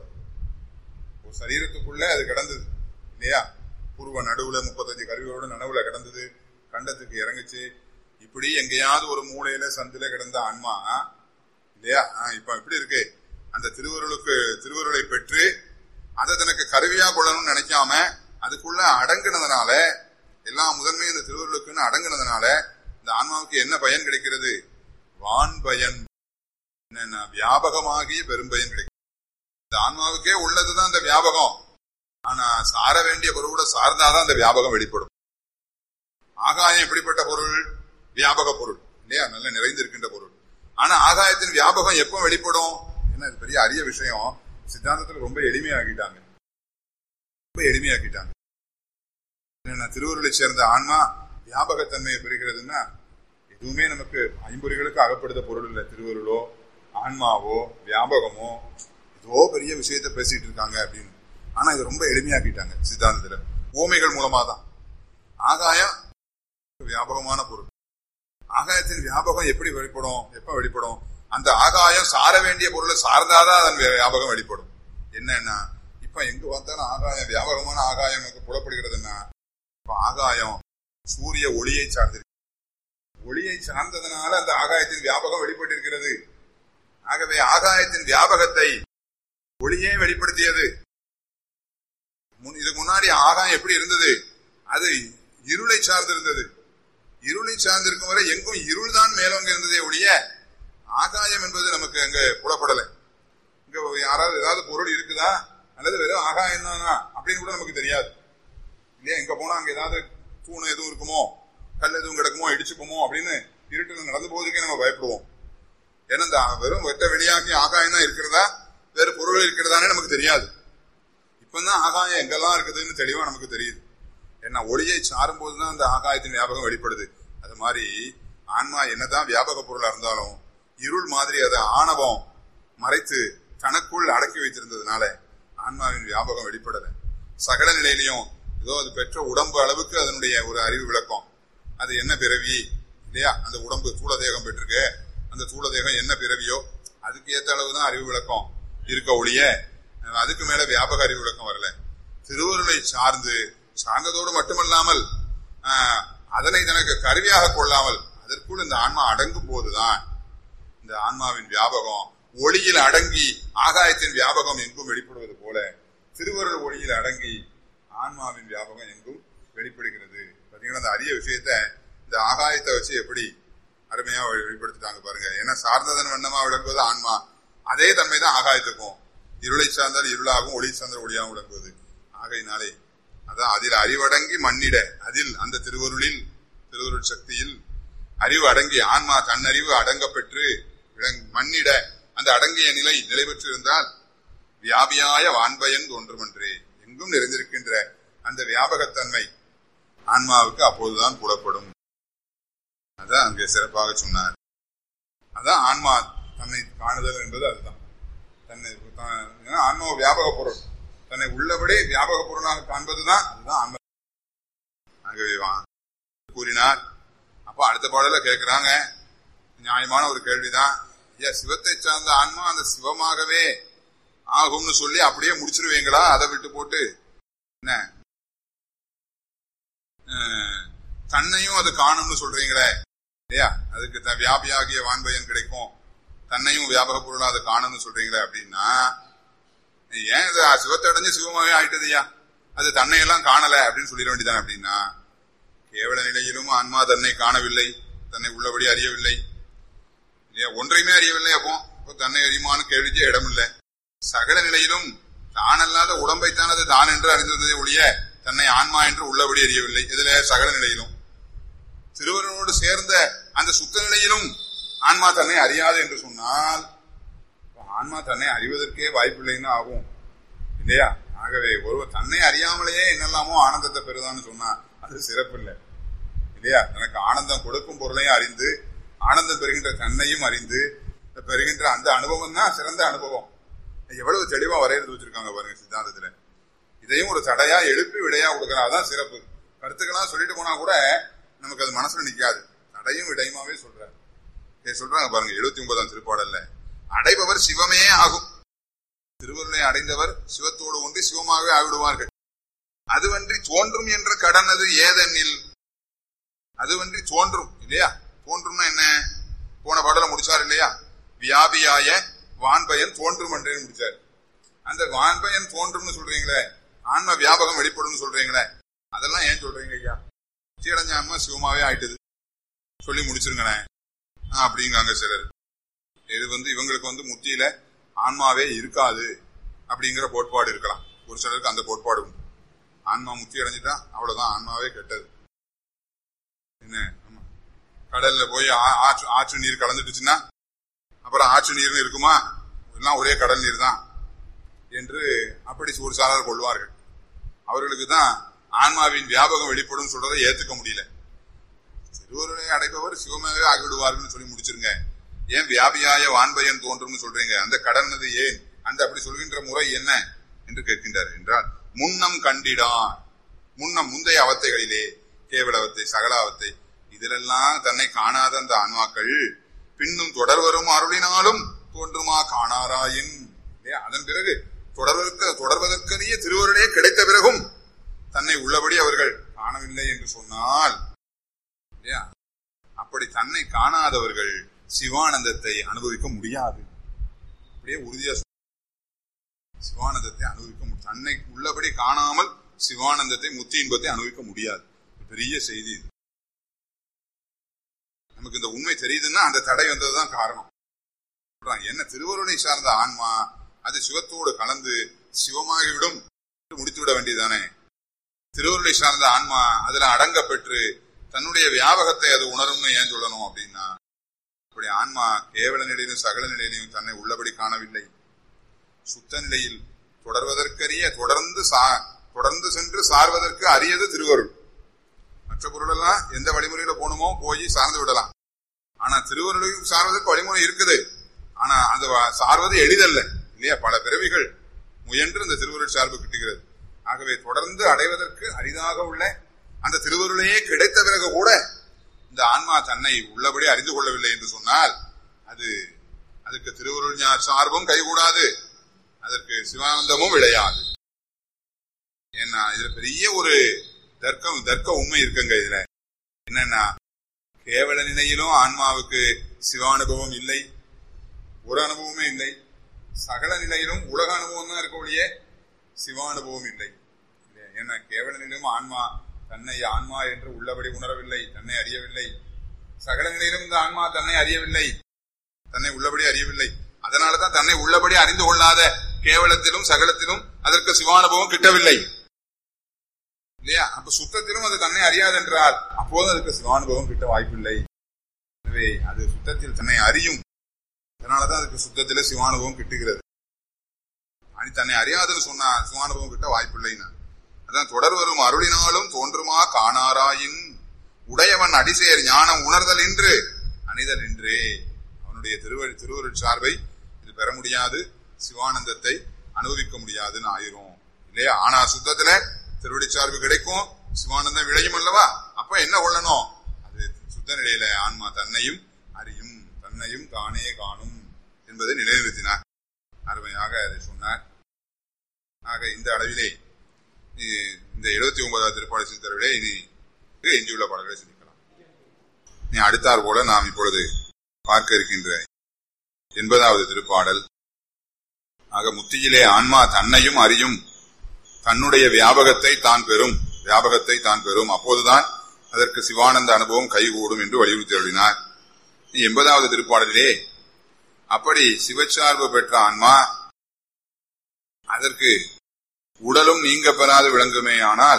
ஒரு சரீரத்துக்குள்ள அது கிடந்தது இல்லையா பூர்வ நடுவுல முப்பத்தஞ்சு கருவியோட நனவுல கிடந்தது கண்டத்துக்கு இறங்குச்சு இப்படி எங்கேயாவது ஒரு மூலையில சந்தில கிடந்த ஆன்மா இல்லையா இப்ப எப்படி இருக்கு அந்த திருவருளுக்கு திருவருளை பெற்று அதை தனக்கு கருவியா கொள்ளணும்னு நினைக்காம அதுக்குள்ள அடங்குனதுனால எல்லா முதன்மையும் இந்த திருவள்ளுக்குன்னு அடங்குனதுனால இந்த ஆன்மாவுக்கு என்ன பயன் கிடைக்கிறது வான் பயன் என்னன்னா வியாபகமாகிய பெரும்பயன் கிடைக்கும் இந்த ஆன்மாவுக்கே உள்ளதுதான் இந்த வியாபகம் ஆனா சார வேண்டிய பொருளோட சார்ந்தாதான் அந்த வியாபகம் வெளிப்படும் ஆகாயம் எப்படிப்பட்ட பொருள் வியாபக பொருள் இல்லையா நல்ல நிறைந்திருக்கின்ற பொருள் ஆனா ஆகாயத்தின் வியாபகம் எப்போ வெளிப்படும் என்ன இது பெரிய அரிய விஷயம் சித்தாந்தத்துல ரொம்ப எளிமையாக்கிட்டாங்க ரொம்ப எளிமையாக்கிட்டாங்க என்ன திருவருளை சேர்ந்த ஆன்மா வியாபகத்தன்மையை பெறுகிறதுன்னா எதுவுமே நமக்கு ஐம்பொறிகளுக்கு அகப்படுத்த பொருள் இல்லை திருவருளோ ஆன்மாவோ வியாபகமோ ஏதோ பெரிய விஷயத்த பேசிட்டு இருக்காங்க அப்படின்னு ஆனா இது ரொம்ப எளிமையாக்கிட்டாங்க சித்தாந்தத்துல ஓமைகள் மூலமா தான் ஆகாயம் வியாபகமான பொருள் ஆகாயத்தின் வியாபகம் எப்படி வெளிப்படும் எப்ப வெளிப்படும் அந்த ஆகாயம் சார வேண்டிய பொருளை சார்ந்தாதான் அதன் வியாபகம் வெளிப்படும் என்னன்னா இப்ப எங்க பார்த்தாலும் ஆகாயம் வியாபகமான ஆகாயம் நமக்கு புலப்படுகிறதுன்னா இப்ப ஆகாயம் சூரிய ஒளியை சார்ந்திருக்கு ஒளியை சார்ந்ததுனால அந்த ஆகாயத்தின் வியாபகம் வெளிப்பட்டிருக்கிறது ஆகவே ஆகாயத்தின் வியாபகத்தை ஒளியே வெளிப்படுத்தியது இதுக்கு முன்னாடி ஆகாயம் எப்படி இருந்தது அது இருளை சார்ந்திருந்தது இருளை சார்ந்திருக்கும் வரை எங்கும் இருள் தான் மேலோங்க இருந்ததே ஒழிய ஆகாயம் என்பது நமக்கு அங்க புலப்படலை இங்க யாராவது ஏதாவது பொருள் இருக்குதா அல்லது வெறும் ஆகாயம் தானா அப்படின்னு கூட நமக்கு தெரியாது இல்லையா எங்க போனா அங்க ஏதாவது தூண் எதுவும் இருக்குமோ கல் எதுவும் கிடக்குமோ இடிச்சுக்குமோ அப்படின்னு இருட்டில் நடந்து போவதுக்கே நம்ம பயப்படுவோம் ஏன்னா இந்த வெறும் வெட்ட வெளியாகி ஆகாயம் தான் இருக்கிறதா வேறு பொருள் இருக்கிறதானே நமக்கு தெரியாது இப்பதான் ஆகாயம் எங்கெல்லாம் இருக்குதுன்னு தெளிவா நமக்கு தெரியுது ஏன்னா ஒளியை சாரும் போதுதான் அந்த ஆகாயத்தின் வியாபகம் வெளிப்படுது அது மாதிரி ஆன்மா என்னதான் வியாபக பொருளா இருந்தாலும் இருள் மாதிரி அதை ஆணவம் மறைத்து தனக்குள் அடக்கி வைத்திருந்ததுனால ஆன்மாவின் வியாபகம் வெளிப்படல சகல நிலையிலையும் ஏதோ அது பெற்ற உடம்பு அளவுக்கு அதனுடைய ஒரு அறிவு விளக்கம் அது என்ன பிறவி இல்லையா அந்த உடம்பு சூழ தேகம் பெற்றிருக்கு அந்த சூழ தேகம் என்ன பிறவியோ அதுக்கு ஏற்ற அளவுதான் அறிவு விளக்கம் இருக்க ஒழிய அதுக்கு மேல வியாபக அறிவு விளக்கம் வரல திருவருளை சார்ந்து சார்ந்ததோடு மட்டுமல்லாமல் அதனை தனக்கு கருவியாக கொள்ளாமல் அதற்குள் இந்த ஆன்மா அடங்கும் போதுதான் இந்த ஆன்மாவின் வியாபகம் ஒளியில் அடங்கி ஆகாயத்தின் வியாபகம் எங்கும் வெளிப்படுவது போல திருவருள் ஒளியில் அடங்கி ஆன்மாவின் வியாபகம் எங்கும் வெளிப்படுகிறது பாத்தீங்கன்னா அந்த அரிய விஷயத்த இந்த ஆகாயத்தை வச்சு எப்படி அருமையா வெளிப்படுத்திட்டாங்க பாருங்க ஏன்னா சார்ந்ததன் வண்ணமா விளங்குவது ஆன்மா அதே தன்மை தான் ஆகாயத்துக்கும் இருளை சார்ந்தால் இருளாகவும் ஒளி சார்ந்தால் ஒளியாகவும் விளங்குவது ஆகையினாலே அதான் அதில் அறிவடங்கி மண்ணிட அதில் அந்த திருவருளில் திருவருள் சக்தியில் அறிவு அடங்கி ஆன்மா தன்னறிவு அடங்க பெற்று மண்ணிட அந்த அடங்கிய நிலை நிலை பெற்று இருந்தால் வியாபியாய வான்பயன் தோன்றுமன்றே எங்கும் நிறைந்திருக்கின்ற அந்த வியாபகத்தன்மை ஆன்மாவுக்கு அப்போதுதான் புலப்படும் அதான் அங்கே சிறப்பாக சொன்னார் அதான் ஆன்மா தன்னை காணுதல் என்பது அதுதான் தன்னை ஆன்மா வியாபக பொருள் தன்னை உள்ளபடி வியாபக பொருளாக காண்பதுதான் அதுதான் ஆன்ம ஆகவே கூறினார் அப்ப அடுத்த பாடல கேட்கிறாங்க நியாயமான ஒரு கேள்விதான் ஐயா சிவத்தை சார்ந்த ஆன்மா அந்த சிவமாகவே ஆகும்னு சொல்லி அப்படியே முடிச்சிருவீங்களா அதை விட்டு போட்டு என்ன தன்னையும் அது காணும்னு சொல்றீங்களே இல்லையா அதுக்கு வியாபியாகிய வான்பயன் கிடைக்கும் தன்னையும் வியாபக பொருளா அதை காணும்னு சொல்றீங்களே அப்படின்னா ஏன் இது சிவத்தை அடைஞ்சு சிவமாவே ஆயிட்டதுயா அது தன்னையெல்லாம் காணல அப்படின்னு சொல்லிட வேண்டியதான் அப்படின்னா கேவல நிலையிலும் ஆன்மா தன்னை காணவில்லை தன்னை உள்ளபடி அறியவில்லை இல்லையா ஒன்றையுமே அறியவில்லை அப்போ இப்போ தன்னை அறியுமான்னு கேள்விக்கே இடம் இல்லை சகல நிலையிலும் தானல்லாத உடம்பைத்தான் அது தான் என்று அறிந்ததே ஒழிய தன்னை ஆன்மா என்று உள்ளபடி அறியவில்லை இதுல சகல நிலையிலும் திருவருளோடு சேர்ந்த அந்த சுத்த நிலையிலும் ஆன்மா தன்னை அறியாது என்று சொன்னால் ஆன்மா தன்னை அறிவதற்கே வாய்ப்பில்லைன்னு ஆகும் இல்லையா ஆகவே ஒருவர் தன்னை அறியாமலேயே என்னெல்லாமோ ஆனந்தத்தை பெறுதான்னு சொன்னா அது சிறப்பு இல்லை இல்லையா தனக்கு ஆனந்தம் கொடுக்கும் பொருளையும் அறிந்து ஆனந்தம் பெறுகின்ற தன்னையும் அறிந்து பெறுகின்ற அந்த அனுபவம் தான் சிறந்த அனுபவம் எவ்வளவு தெளிவா வரையறுத்து வச்சிருக்காங்க பாருங்க சித்தாந்தத்துல இதையும் ஒரு தடையா எழுப்பி விடையா கொடுக்கறா அதான் சிறப்பு கருத்துக்கெல்லாம் சொல்லிட்டு போனா கூட நமக்கு அது மனசுல நிக்காது தடையும் விடையுமாவே சொல்றாரு சொல்றாங்க பாருங்க எழுபத்தி ஒன்பதாம் திருப்பாடல்ல அடைபவர் சிவமே ஆகும் திருவருளை அடைந்தவர் சிவத்தோடு ஒன்றி சிவமாகவே ஆகிவிடுவார்கள் அதுவன்றி தோன்றும் என்ற கடன் அது ஏதெனில் அதுவன்றி தோன்றும் இல்லையா தோன்றும்னா என்ன போன பாடல முடிச்சார் இல்லையா வியாபியாய வான்பயன் தோன்றும் என்றே முடிச்சார் அந்த வான்பயன் தோன்றும்னு சொல்றீங்களே ஆன்ம வியாபகம் வெளிப்படும் சொல்றீங்களே அதெல்லாம் ஏன் சொல்றீங்க ஐயா சீடஞ்ச ஆன்மா சிவமாவே ஆயிட்டுது சொல்லி முடிச்சிருங்களேன் ஆ, அப்படிங்காங்க சிலர் இது வந்து இவங்களுக்கு வந்து முத்தியில ஆன்மாவே இருக்காது அப்படிங்கிற கோட்பாடு இருக்கலாம் ஒரு சிலருக்கு அந்த கோட்பாடு உண்டு ஆன்மா முத்தி அடைஞ்சிட்டா அவ்வளவுதான் ஆன்மாவே கெட்டது என்ன ஆமா. கடல்ல போய் ஆ- ஆற்று ஆற்று நீர் கலந்துட்டுச்சுன்னா அப்புறம் ஆற்று நீர்னு இருக்குமா எல்லாம் ஒரே கடல் நீர் தான் என்று அப்படி ஒரு சாரார் கொள்வார்கள் அவர்களுக்கு தான் ஆன்மாவின் வியாபகம் வெளிப்படும் சொல்றதை ஏத்துக்க முடியல திருவருளை அடைப்பவர் சிவமாகவே ஆகிவிடுவார்கள் சொல்லி முடிச்சிருங்க ஏன் வியாபியாய வான்பயன் தோன்றும்னு சொல்றீங்க அந்த கடனது ஏன் அந்த அப்படி சொல்கின்ற முறை என்ன என்று கேட்கின்றார் என்றால் முன்னம் கண்டிடான் முன்னம் முந்தைய அவத்தைகளிலே கேவலவத்தை சகலாவத்தை இதிலெல்லாம் தன்னை காணாத அந்த ஆன்மாக்கள் பின்னும் தொடர்வரும் அருளினாலும் தோன்றுமா காணாராயின் இல்லையா? அதன் பிறகு தொடர்வதற்கு தொடர்வதற்கரிய திருவருளே கிடைத்த பிறகும் தன்னை உள்ளபடி அவர்கள் காணவில்லை என்று சொன்னால் இல்லையா அப்படி தன்னை காணாதவர்கள் சிவானந்தத்தை அனுபவிக்க முடியாது அப்படியே உறுதியா சொல்றேன். சிவானந்தத்தை அனுபவிக்க முடியும் தன்னை உள்ளபடி காணாமல் சிவானந்தத்தை முத்தி இன்பத்தை அனுபவிக்க முடியாது இது பெரிய செய்தி இது நமக்கு இந்த உண்மை தெரியுதுன்னா அந்த தடை வந்ததுதான் காரணம் சொல்றான், என்ன திருவருளை சார்ந்த ஆன்மா அது சிவத்தோடு கலந்து சிவமாகிவிடும் என்று முடித்து விட வேண்டியதானே திருவருளை சார்ந்த ஆன்மா அதுல அடங்க பெற்று தன்னுடைய வியாபகத்தை அது உணரும்னு ஏன் சொல்லணும் அப்படின்னா அப்படி ஆன்மா கேவல நிலையிலும் சகல நிலையிலும் தன்னை உள்ளபடி காணவில்லை சுத்த நிலையில் தொடர்வதற்கரிய தொடர்ந்து சா தொடர்ந்து சென்று சார்வதற்கு அரியது திருவருள் மற்ற பொருளெல்லாம் எந்த வழிமுறையில போகணுமோ போய் சார்ந்து விடலாம் ஆனா திருவருளையும் சார்வதற்கு வழிமுறை இருக்குது ஆனா அது வ- சார்வது எளிதல்ல இல்லையா பல பிறவிகள் முயன்று இந்த திருவருள் சார்பு கிட்டுகிறது ஆகவே தொடர்ந்து அடைவதற்கு அரிதாக உள்ள அந்த திருவருளையே கிடைத்த பிறகு கூட இந்த ஆன்மா தன்னை உள்ளபடி அறிந்து கொள்ளவில்லை என்று சொன்னால் அது அதுக்கு திருவருள் ஞா- சார்பும் கைகூடாது அதற்கு சிவானந்தமும் விளையாது ஏன்னா இதுல பெரிய ஒரு தர்க்கம் தர்க்க உண்மை இருக்குங்க இதுல என்னன்னா கேவல நிலையிலும் ஆன்மாவுக்கு சிவானுபவம் இல்லை ஒரு அனுபவமே இல்லை சகல நிலையிலும் உலக அனுபவம் தான் இருக்க ஒழிய சிவானுபவம் இல்லை இல்லையா? ஏன்னா கேவல நிலையிலும் ஆன்மா தன்னை ஆன்மா என்று உள்ளபடி உணரவில்லை தன்னை அறியவில்லை சகல நிலையிலும் இந்த ஆன்மா தன்னை அறியவில்லை தன்னை உள்ளபடி அறியவில்லை அதனாலதான் தன்னை உள்ளபடி அறிந்து கொள்ளாத கேவலத்திலும் சகலத்திலும் அதற்கு சிவானுபவம் கிட்டவில்லை இல்லையா அப்ப சுத்தத்திலும் அது தன்னை அறியாது என்றால் அப்போது அதுக்கு சிவானுபவம் கிட்ட வாய்ப்பில்லை எனவே அது சுத்தத்தில் தன்னை அறியும் அதனாலதான் அதுக்கு சுத்தத்தில சிவானுபவம் கிட்டுகிறது அது தன்னை அறியாதுன்னு சொன்னா சிவானுபவம் கிட்ட வாய்ப்பில்லைன்னா அதான் தொடர் வரும் அருளினாலும் தோன்றுமா காணாராயின் உடையவன் அடிசேர் ஞானம் உணர்தல் என்று அணிதல் என்றே அவனுடைய திருவழி திருவருட் சார்பை இது பெற முடியாது சிவானந்தத்தை அனுபவிக்க முடியாதுன்னு ஆயிரும் இல்லையா ஆனா சுத்தத்துல திருவடி சார்பு கிடைக்கும் சிவானந்தம் விளையும் அல்லவா அப்ப என்ன கொள்ளணும் அது சுத்த நிலையில ஆன்மா தன்னையும் அறியும் தன்னையும் தானே காணும் என்பதை நிலைநிறுத்தினார் அருமையாக அதை சொன்னார் ஆக இந்த அளவிலே இ- இந்த எழுபத்தி ஒன்பதாவது திருப்பாடல் சித்தரவிலே இனி எஞ்சியுள்ள பாடல்களை சிந்திக்கலாம் நீ அடுத்தாற் போல நாம் இப்பொழுது பார்க்க இருக்கின்ற எண்பதாவது திருப்பாடல் ஆக முத்தியிலே ஆன்மா தன்னையும் அறியும் தன்னுடைய வியாபகத்தை தான் பெறும் வியாபகத்தை தான் பெறும் அப்போதுதான் அதற்கு சிவானந்த அனுபவம் கைகூடும் என்று வலியுறுத்தி அருளினார் எண்பதாவது திருப்பாடலிலே அப்படி சிவச்சார்பு பெற்ற ஆன்மா அதற்கு உடலும் நீங்க பெறாது விளங்குமே ஆனால்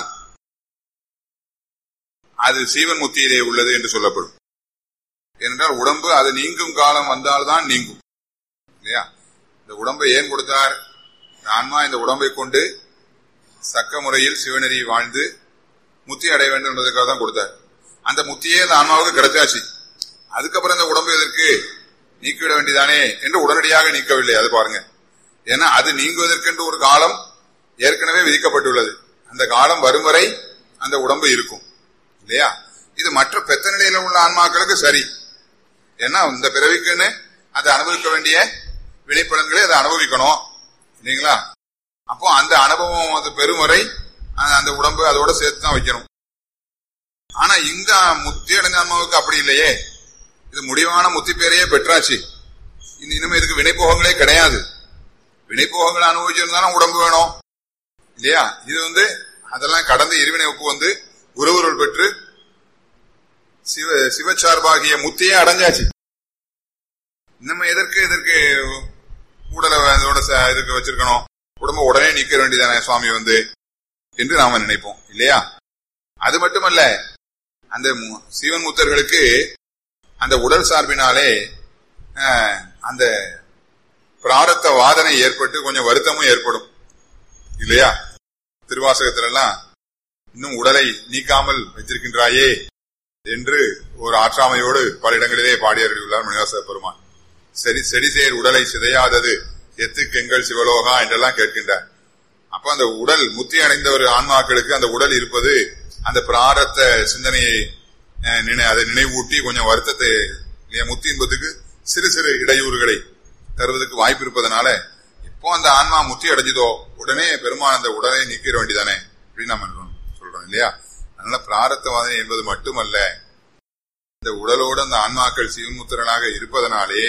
அது சீவன் முத்தியிலே உள்ளது என்று சொல்லப்படும் ஏனென்றால் உடம்பு அது நீங்கும் காலம் வந்தால்தான் நீங்கும் இல்லையா இந்த உடம்பை ஏன் கொடுத்தார் இந்த ஆன்மா இந்த உடம்பை கொண்டு சக்க முறையில் சிவநெறி வாழ்ந்து முத்தி அடைய வேண்டும் என்பதற்காக தான் கொடுத்தார் அந்த முத்தியே அந்த ஆன்மாவுக்கு கிடைச்சாச்சு அதுக்கப்புறம் இந்த உடம்பு எதற்கு நீக்கிவிட வேண்டியதானே என்று உடனடியாக நீக்கவில்லை அது பாருங்க ஏன்னா அது நீங்குவதற்கென்று ஒரு காலம் ஏற்கனவே விதிக்கப்பட்டுள்ளது அந்த காலம் வரும் வரை அந்த உடம்பு இருக்கும் இல்லையா இது மற்ற பெத்த நிலையில உள்ள ஆன்மாக்களுக்கு சரி ஏன்னா இந்த பிறவிக்குன்னு அதை அனுபவிக்க வேண்டிய வினைப்பலன்களை அதை அனுபவிக்கணும் இல்லைங்களா அப்போ அந்த அனுபவம் அது பெறும் வரை அ- அந்த உடம்பு அதோட சேர்த்து தான் வைக்கணும் ஆனா இந்த முத்தி அடைஞ்ச ஆன்மாவுக்கு அப்படி இல்லையே இது முடிவான முத்தி பேரையே பெற்றாச்சு இனி இனிமே இதுக்கு வினைப்போகங்களே கிடையாது வினைப்போகங்களை அனுபவிச்சிருந்தாலும் உடம்பு வேணும் இல்லையா இது வந்து அதெல்லாம் கடந்து இருவினை ஒப்பு வந்து உறவுருள் பெற்று சிவ சிவச்சார்பாகிய முத்தியே அடைஞ்சாச்சு நம்ம எதற்கு எதற்கு உடலை அதோட ச- இதுக்கு வச்சிருக்கணும் உடம்ப உடனே நிக்க வேண்டியதானே சுவாமி வந்து என்று நாம நினைப்போம் இல்லையா அது மட்டுமல்ல அந்த மு- சிவன் முத்தர்களுக்கு அந்த உடல் சார்பினாலே அஹ், அந்த பிராரத்த வாதனை ஏற்பட்டு கொஞ்சம் வருத்தமும் ஏற்படும் இல்லையா திருவாசகத்துல எல்லாம் இன்னும் உடலை நீக்காமல் வைத்திருக்கின்றாயே என்று ஒரு ஆற்றாமையோடு பல இடங்களிலே பாடியருள்ளார் மணிவாச பெருமான் சரி செடி சேர் உடலை சிதையாதது எத்துக்கு எங்கள் சிவலோகா என்றெல்லாம் கேட்கின்றார் அப்ப அந்த உடல் முத்தி அடைந்த ஒரு ஆன்மாக்களுக்கு அந்த உடல் இருப்பது அந்த பிராரத்த சிந்தனையை அஹ், நினை- அதை நினைவூட்டி கொஞ்சம் வருத்தத்தை இல்லையா, முத்தி என்பதுக்கு சிறு சிறு இடையூறுகளை தருவதற்கு வாய்ப்பு இருப்பதனால இப்போ அந்த ஆன்மா முத்தி அடைஞ்சதோ உடனே பெருமான் அந்த உடலை நீக்கிற வேண்டியதானே அப்படின்னு நம்ம சொல்றோம் இல்லையா அதனால பிராரத்த வாதனை என்பது மட்டுமல்ல இந்த உடலோடு அந்த ஆன்மாக்கள் சிவமுத்திரனாக இருப்பதனாலே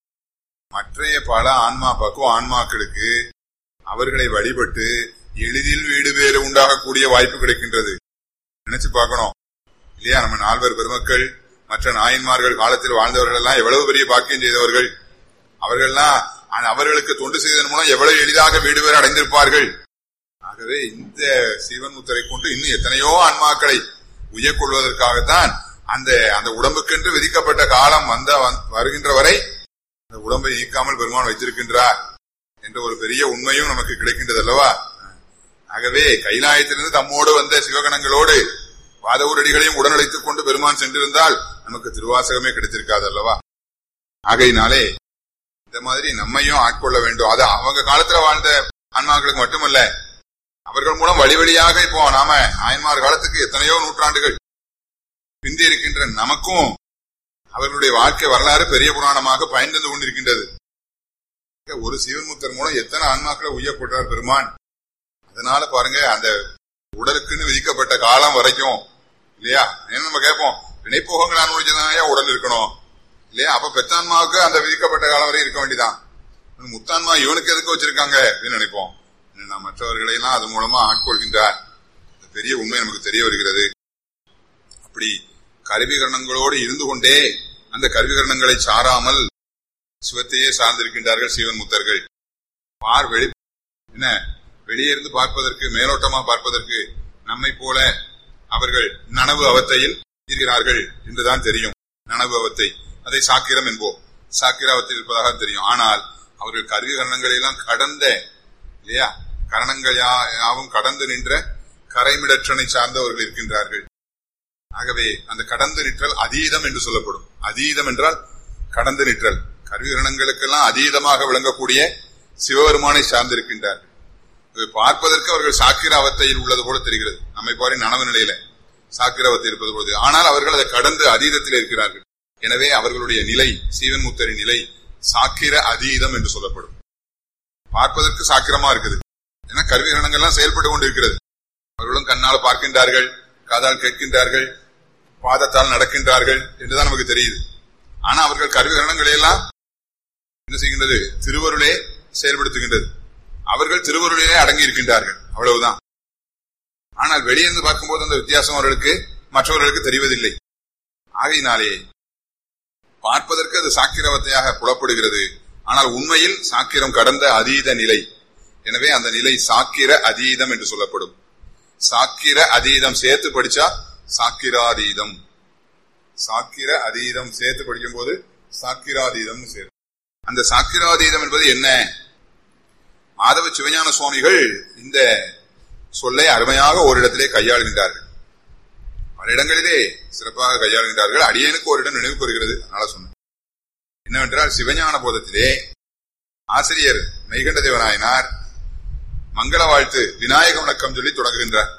மற்றைய பல ஆன்மா பக்குவ ஆன்மாக்களுக்கு அவர்களை வழிபட்டு எளிதில் வீடு பேறு உண்டாகக்கூடிய வாய்ப்பு கிடைக்கின்றது நினைச்சு பார்க்கணும் இல்லையா நம்ம நால்வர் பெருமக்கள் மற்ற நாயன்மார்கள் காலத்தில் வாழ்ந்தவர்கள் எல்லாம் எவ்வளவு பெரிய பாக்கியம் செய்தவர்கள் அவர்கள்லாம் ஆனா அவர்களுக்கு தொண்டு செய்ததன் மூலம் எவ்வளவு எளிதாக வீடு பேறு அடைந்திருப்பார்கள் ஆகவே இந்த சிவன் முத்தரை கொண்டு இன்னும் எத்தனையோ ஆன்மாக்களை உயர்கொள்வதற்காகத்தான் அந்த அந்த உடம்புக்கென்று விதிக்கப்பட்ட காலம் வந்த வந்- வருகின்ற வரை அந்த உடம்பை நீக்காமல் பெருமான் வைத்திருக்கின்றார் என்ற ஒரு பெரிய உண்மையும் நமக்கு கிடைக்கின்றது அல்லவா ஆகவே கைலாயத்திலிருந்து தம்மோடு வந்த சிவகணங்களோடு வாதவூரடிகளையும் உடனழைத்துக் கொண்டு பெருமான் சென்றிருந்தால் நமக்கு திருவாசகமே கிடைத்திருக்காது அல்லவா ஆகையினாலே இந்த மாதிரி நம்மையும் ஆட்கொள்ள வேண்டும் அது அவங்க காலத்துல வாழ்ந்த ஆன்மாக்களுக்கு மட்டுமல்ல அவர்கள் மூலம் வழி வழியாக இப்போ நாம நாயன்மார் காலத்துக்கு எத்தனையோ நூற்றாண்டுகள் பிந்தி இருக்கின்ற நமக்கும் அவர்களுடைய வாழ்க்கை வரலாறு பெரிய புராணமாக பயந்து கொண்டிருக்கின்றது ஒரு சிவன்முத்தர் மூலம் எத்தனை ஆன்மாக்களை உய்யப்பட்டார் பெருமான் அதனால பாருங்க அந்த உடலுக்குன்னு விதிக்கப்பட்ட காலம் வரைக்கும் இல்லையா ஏன்னா நம்ம கேட்போம் வினைப்போகங்கள் அனுபவிச்சதானே உடல் இருக்கணும் இல்லையா அப்ப பெத்தான்மாவுக்கு அந்த விதிக்கப்பட்ட காலம் வரை இருக்க வேண்டியதான் முத்தான்மா இவனுக்கு எதுக்கு வச்சிருக்காங்க அப்படின்னு நினைப்போம் நான் மற்றவர்களை எல்லாம் அது மூலமா ஆட்கொள்கின்றார் இந்த பெரிய உண்மை நமக்கு தெரிய வருகிறது அப்படி கருவிகரணங்களோடு இருந்து கொண்டே அந்த கருவிகரணங்களை சாராமல் சிவத்தையே சார்ந்திருக்கின்றார்கள் சிவன் முத்தர்கள் பார் வெளி என்ன வெளியே இருந்து பார்ப்பதற்கு மேலோட்டமா பார்ப்பதற்கு நம்மை போல அவர்கள் நனவு அவத்தையில் இருக்கிறார்கள் என்றுதான் தெரியும் நனவு அவத்தை அதை சாக்கிரம் என்போம் சாக்கிர அவத்தில் இருப்பதாக தெரியும் ஆனால் அவர்கள் கருவி கரணங்களை எல்லாம் கடந்த இல்லையா கரணங்கள் யா- யாவும் கடந்து நின்ற கரைமிடற்றனை சார்ந்தவர்கள் இருக்கின்றார்கள் ஆகவே அந்த கடந்து நிற்றல் அதீதம் என்று சொல்லப்படும் அதீதம் என்றால் கடந்து நிற்றல் கருவிகரணங்களுக்கெல்லாம் அதீதமாக விளங்கக்கூடிய சிவபெருமானை சார்ந்திருக்கின்றார்கள் இதை பார்ப்பதற்கு அவர்கள் சாக்கிராவத்தையில் உள்ளது போல தெரிகிறது நம்மை பாரு நனவு நிலையில சாக்கிராவத்தை இருப்பது போல தெரிகிறது. ஆனால் அவர்கள் அதை கடந்து அதீதத்தில் இருக்கிறார்கள் எனவே அவர்களுடைய நிலை சீவன் முத்தரின் நிலை சாக்கிர அதீதம் என்று சொல்லப்படும் பார்ப்பதற்கு சாக்கிரமா இருக்குது ஏன்னா கருவிகரணங்கள்லாம் செயல்பட்டு கொண்டிருக்கிறது அவர்களும் கண்ணால் பார்க்கின்றார்கள் காதால் கேட்கின்றார்கள் பாதத்தால் நடக்கின்றார்கள் என்றுதான் நமக்கு தெரியுது ஆனா அவர்கள் கருவிகரணங்களை எல்லாம் என்ன செய்கின்றது திருவருளே செயல்படுத்துகின்றது அவர்கள் திருவருளிலே அடங்கி இருக்கின்றார்கள் அவ்வளவுதான் ஆனால் வெளியிருந்து பார்க்கும்போது அந்த வித்தியாசம் அவர்களுக்கு மற்றவர்களுக்கு தெரிவதில்லை ஆகையினாலே பார்ப்பதற்கு அது சாக்கிரவத்தையாக புலப்படுகிறது ஆனால் உண்மையில் சாக்கிரம் கடந்த அதீத நிலை எனவே அந்த நிலை சாக்கிர அதீதம் என்று சொல்லப்படும் சாக்கிர அதீதம் சேர்த்து படிச்சா சாக்கிராதீதம் சாக்கிர அதீதம் சேர்த்து படிக்கும் போது சாக்கிராதீதம் சேர்த்து அந்த சாக்கிராதீதம் என்பது என்ன மாதவ சிவஞான சுவாமிகள் இந்த சொல்லை அருமையாக ஓரிடத்திலே கையாளுகின்றார்கள் பல இடங்களிலே சிறப்பாக கையாளுகின்றார்கள் அடியனுக்கு ஒரு இடம் நினைவு கூறுகிறது அதனால சொன்னேன் என்னவென்றால் சிவஞான போதத்திலே ஆசிரியர் மெய்கண்ட தேவநாயனார் மங்கள வாழ்த்து விநாயக வணக்கம் சொல்லி தொடங்குகின்றார்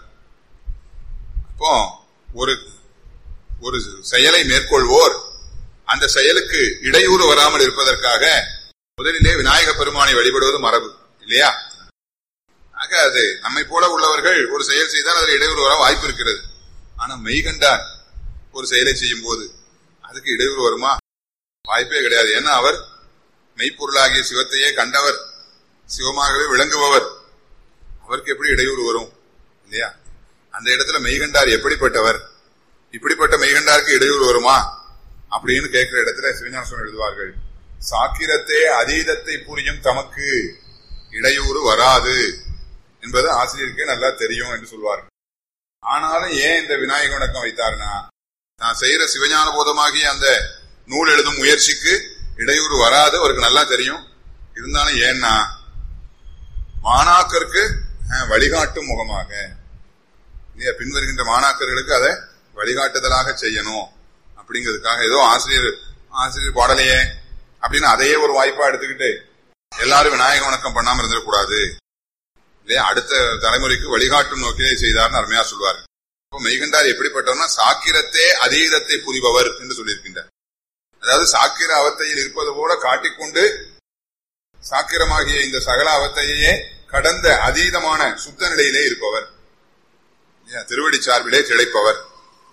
அப்போ ஒரு ஒரு செயலை மேற்கொள்வோர் அந்த செயலுக்கு இடையூறு வராமல் இருப்பதற்காக முதலிலே விநாயக பெருமானை வழிபடுவது மரபு இல்லையா ஆக அது நம்மை போல உள்ளவர்கள் ஒரு செயல் செய்தால் அதில் இடையூறு வர வாய்ப்பு இருக்கிறது ஆனா மெய்கண்டார் ஒரு செயலை செய்யும் போது அதுக்கு இடையூறு வருமா வாய்ப்பே கிடையாது ஏன்னா அவர் மெய்ப்பொருளாகிய சிவத்தையே கண்டவர் சிவமாகவே விளங்குபவர் அவருக்கு எப்படி இடையூறு வரும் இல்லையா அந்த இடத்துல மெய்கண்டார் எப்படிப்பட்டவர் இப்படிப்பட்ட மெய்கண்டாருக்கு இடையூறு வருமா அப்படின்னு கேட்கிற இடத்துல சிவஞான சுவாமி எழுதுவார்கள் சாக்கிரத்தே அதீதத்தை புரியும் தமக்கு இடையூறு வராது என்பது ஆசிரியருக்கே நல்லா தெரியும் என்று சொல்வார்கள் ஆனாலும் ஏன் இந்த விநாயக வணக்கம் வைத்தார்னா நான் செய்யற சிவஞான போதமாகிய அந்த நூல் எழுதும் முயற்சிக்கு இடையூறு வராது அவருக்கு நல்லா தெரியும் இருந்தாலும் ஏன்னா மாணாக்கருக்கு அஹ், வழிகாட்டும் முகமாக இல்லையா பின்வருகின்ற மாணாக்கர்களுக்கு அதை வழிகாட்டுதலாக செய்யணும் அப்படிங்கிறதுக்காக ஏதோ ஆசிரியர் ஆசிரியர் பாடலையே அப்படின்னு அதையே ஒரு வாய்ப்பா எடுத்துக்கிட்டு எல்லாரும் விநாயக வணக்கம் பண்ணாம இருந்துடக்கூடாது இல்லையா அடுத்த தலைமுறைக்கு வழிகாட்டும் நோக்கிலே செய்தார்னு அருமையா சொல்வார் இப்போ மெய்கண்டார் எப்படிப்பட்டவர்னா சாக்கிரத்தே அதீதத்தை புரிபவர் என்று சொல்லியிருக்கின்றார் அதாவது சாக்கிர அவத்தையில் இருப்பது போல காட்டிக்கொண்டு சாக்கிரமாகிய இந்த சகல அவத்தையே கடந்த அதீதமான சுத்த நிலையிலே இருப்பவர் இல்லையா? திருவடி சார்பிலே திளைப்பவர்